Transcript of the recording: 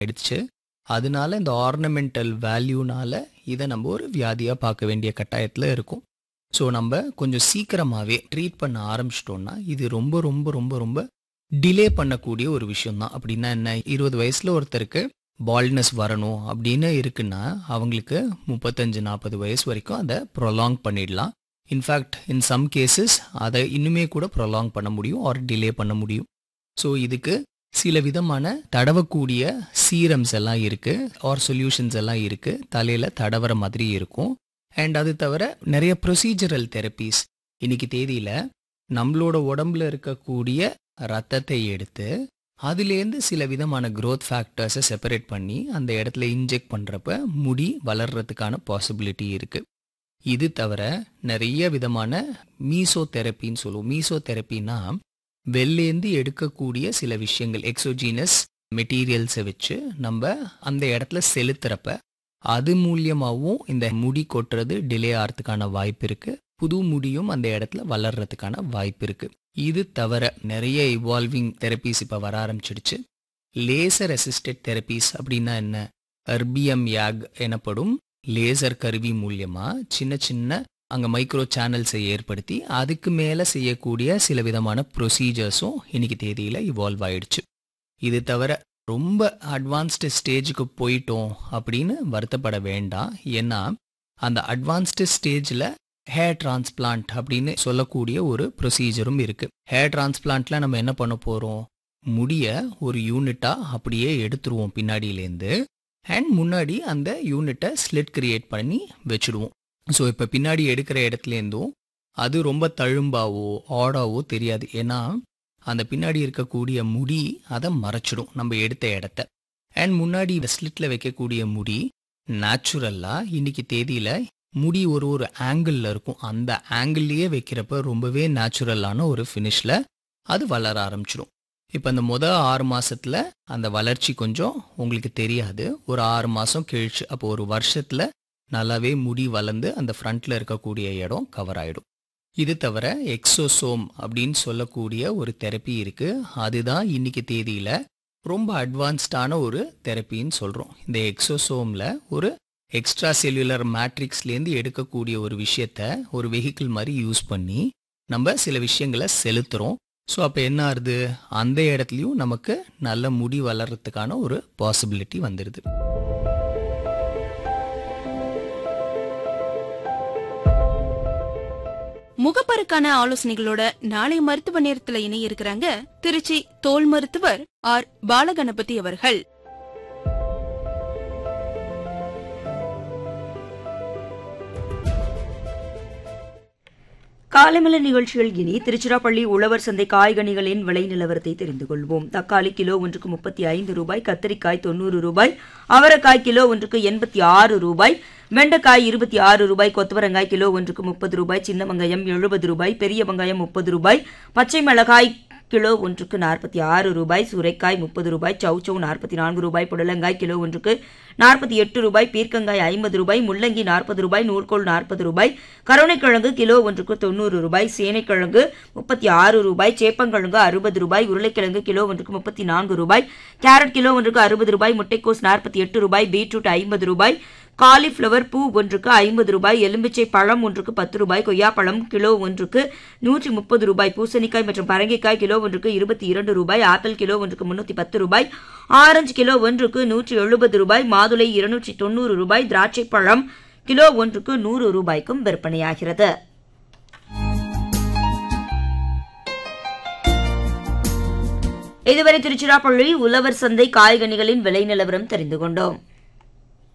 ஆயிடுச்சு அதனால இந்த ஆர்னமெண்டல் வேல்யூனால இதை நம்ம ஒரு வியாதியாக பார்க்க வேண்டிய கட்டாயத்தில் இருக்கும் ஸோ நம்ம கொஞ்சம் சீக்கிரமாகவே ட்ரீட் பண்ண ஆரம்பிச்சிட்டோம்னா இது ரொம்ப ரொம்ப ரொம்ப ரொம்ப டிலே பண்ணக்கூடிய ஒரு விஷயம்தான் அப்படின்னா என்ன இருபது வயசில் ஒருத்தருக்கு பால்ட்னஸ் வரணும் அப்படின்னு இருக்குன்னா அவங்களுக்கு முப்பத்தஞ்சு நாற்பது வயசு வரைக்கும் அதை ப்ரொலாங் பண்ணிடலாம் இன்ஃபேக்ட் இன் சம் கேசஸ் அதை இன்னுமே கூட ப்ரொலாங் பண்ண முடியும் ஆர் டிலே பண்ண முடியும் ஸோ இதுக்கு சில விதமான தடவக்கூடிய சீரம்ஸ் எல்லாம் இருக்கு ஆர் சொல்யூஷன்ஸ் எல்லாம் இருக்கு தலையில தடவற மாதிரி இருக்கும் அண்ட் அது தவிர நிறைய ப்ரொசீஜரல் தெரப்பீஸ் இன்னைக்கு தேதியில நம்மளோட உடம்புல இருக்கக்கூடிய ரத்தத்தை எடுத்து அதுலேருந்து சில விதமான growth ஃபேக்டர்ஸை செப்பரேட் பண்ணி அந்த இடத்துல இன்ஜெக்ட் பண்ணுறப்ப முடி வளர்றதுக்கான பாசிபிலிட்டி இருக்கு இது தவிர நிறைய விதமான மீசோ தெரப்பின்னு சொல்லுவோம் மீசோ தெரப்பின்னா வெளிலேந்து எடுக்கக்கூடிய சில விஷயங்கள் எக்ஸோஜீனஸ் மெட்டீரியல்ஸை வச்சு நம்ம அந்த இடத்துல செலுத்துறப்ப அது மூலியமாகவும் இந்த முடி கொட்டுறது டிலே ஆகிறதுக்கான வாய்ப்பு இருக்கு புது முடியும் அந்த இடத்துல வளர்றதுக்கான வாய்ப்பு இருக்கு இது தவிர நிறைய இவால்விங் தெரப்பீஸ் இப்போ வர ஆரம்பிச்சிடுச்சு லேசர் அசிஸ்டட் தெரப்பீஸ் அப்படின்னா என்ன அர்பியம் யாக் எனப்படும் லேசர் கருவி மூலியமா சின்ன சின்ன அங்கே மைக்ரோ சேனல்ஸை ஏற்படுத்தி அதுக்கு மேலே செய்யக்கூடிய சில விதமான ப்ரொசீஜர்ஸும் இன்னைக்கு தேதியில் இவால்வ் ஆயிடுச்சு இது தவிர ரொம்ப அட்வான்ஸ்டு ஸ்டேஜுக்கு போயிட்டோம் அப்படின்னு வருத்தப்பட வேண்டாம் ஏன்னா அந்த அட்வான்ஸ்டு ஸ்டேஜில் ஹேர் டிரான்ஸ்பிளான்ட் அப்படின்னு சொல்லக்கூடிய ஒரு ப்ரொசீஜரும் இருக்கு ஹேர் டிரான்ஸ்பிளான்ட்ல நம்ம என்ன பண்ண போறோம் முடிய ஒரு யூனிட்டா அப்படியே எடுத்துருவோம் பின்னாடியிலேருந்து அண்ட் முன்னாடி அந்த யூனிட்டை ஸ்லிட் கிரியேட் பண்ணி வச்சுடுவோம் ஸோ இப்போ பின்னாடி எடுக்கிற இடத்துலேருந்தும் அது ரொம்ப தழும்பாவோ ஆடாவோ தெரியாது ஏன்னா அந்த பின்னாடி இருக்கக்கூடிய முடி அதை மறைச்சிடும் நம்ம எடுத்த இடத்த அண்ட் முன்னாடி இந்த ஸ்லிட்ல வைக்கக்கூடிய முடி நேச்சுரலாக இன்னைக்கு தேதியில முடி ஒரு ஒரு ஆங்கிளில் இருக்கும் அந்த ஆங்கிள்லேயே வைக்கிறப்ப ரொம்பவே நேச்சுரலான ஒரு ஃபினிஷில் அது வளர ஆரம்பிச்சிடும் இப்போ அந்த முத ஆறு மாசத்துல அந்த வளர்ச்சி கொஞ்சம் உங்களுக்கு தெரியாது ஒரு ஆறு மாதம் கழிச்சு அப்போ ஒரு வருஷத்தில் நல்லாவே முடி வளர்ந்து அந்த ஃப்ரண்ட்ல இருக்கக்கூடிய இடம் கவர் ஆயிடும் இது தவிர எக்ஸோசோம் அப்படின்னு சொல்லக்கூடிய ஒரு தெரப்பி இருக்கு அதுதான் இன்னைக்கு தேதியில ரொம்ப அட்வான்ஸ்டான ஒரு தெரப்பின்னு சொல்றோம் இந்த எக்ஸோசோம்ல ஒரு எக்ஸ்ட்ரா செல்லுலர் மேட்ரிக்ஸ்லேருந்து எடுக்கக்கூடிய ஒரு விஷயத்த ஒரு வெஹிக்கிள் மாதிரி யூஸ் பண்ணி நம்ம சில விஷயங்களை செலுத்துறோம் ஸோ அப்போ என்ன ஆகுது அந்த இடத்துலையும் நமக்கு நல்ல முடி வளர்றதுக்கான ஒரு பாசிபிலிட்டி வந்துடுது முகப்பருக்கான ஆலோசனைகளோட நாளை மருத்துவ நேரத்துல இணைய இருக்கிறாங்க திருச்சி தோல் மருத்துவர் ஆர் பாலகணபதி அவர்கள் காலைமல நிகழ்ச்சிகள் இனி திருச்சிராப்பள்ளி உழவர் சந்தை காய்கனிகளின் விலை நிலவரத்தை தெரிந்து கொள்வோம் தக்காளி கிலோ ஒன்றுக்கு முப்பத்தி ஐந்து ரூபாய் கத்தரிக்காய் தொண்ணூறு ரூபாய் அவரைக்காய் கிலோ ஒன்றுக்கு எண்பத்தி ஆறு ரூபாய் வெண்டைக்காய் இருபத்தி ஆறு ரூபாய் கொத்தவரங்காய் கிலோ ஒன்றுக்கு முப்பது ரூபாய் சின்ன வெங்காயம் எழுபது ரூபாய் பெரிய வெங்காயம் முப்பது ரூபாய் பச்சை மிளகாய் கிலோ ஒன்றுக்கு நாற்பத்தி ஆறு ரூபாய் சுரைக்காய் முப்பது ரூபாய் சௌச்சௌ நாற்பத்தி நான்கு ரூபாய் புடலங்காய் கிலோ ஒன்றுக்கு நாற்பத்தி எட்டு ரூபாய் பீர்க்கங்காய் ஐம்பது ரூபாய் முள்ளங்கி நாற்பது ரூபாய் நூற்கோள் நாற்பது ரூபாய் கருணைக்கிழங்கு கிலோ ஒன்றுக்கு தொண்ணூறு ரூபாய் சேனைக்கிழங்கு முப்பத்தி ஆறு ரூபாய் சேப்பங்கிழங்கு அறுபது ரூபாய் உருளைக்கிழங்கு கிலோ ஒன்றுக்கு முப்பத்தி நான்கு ரூபாய் கேரட் கிலோ ஒன்றுக்கு அறுபது ரூபாய் முட்டைக்கோஸ் நாற்பத்தி எட்டு ரூபாய் பீட்ரூட் ஐம்பது ரூபாய் காலிஃப்ளவர் பூ ஒன்றுக்கு ஐம்பது ரூபாய் எலும்பிச்சை பழம் ஒன்றுக்கு பத்து ரூபாய் கொய்யாப்பழம் கிலோ ஒன்றுக்கு நூற்றி முப்பது ரூபாய் பூசணிக்காய் மற்றும் பரங்கிக்காய் கிலோ ஒன்றுக்கு இருபத்தி இரண்டு ரூபாய் ஆப்பிள் கிலோ ஒன்றுக்கு முன்னூத்தி பத்து ரூபாய் ஆரஞ்சு கிலோ ஒன்றுக்கு நூற்றி எழுபது ரூபாய் மாதுளை இருநூற்றி தொண்ணூறு ரூபாய் திராட்சை பழம் கிலோ ஒன்றுக்கு நூறு ரூபாய்க்கும் விற்பனையாகிறது இதுவரை திருச்சிராப்பள்ளி உழவர் சந்தை காய்கனிகளின் விலை நிலவரம் தெரிந்து கொண்டோம்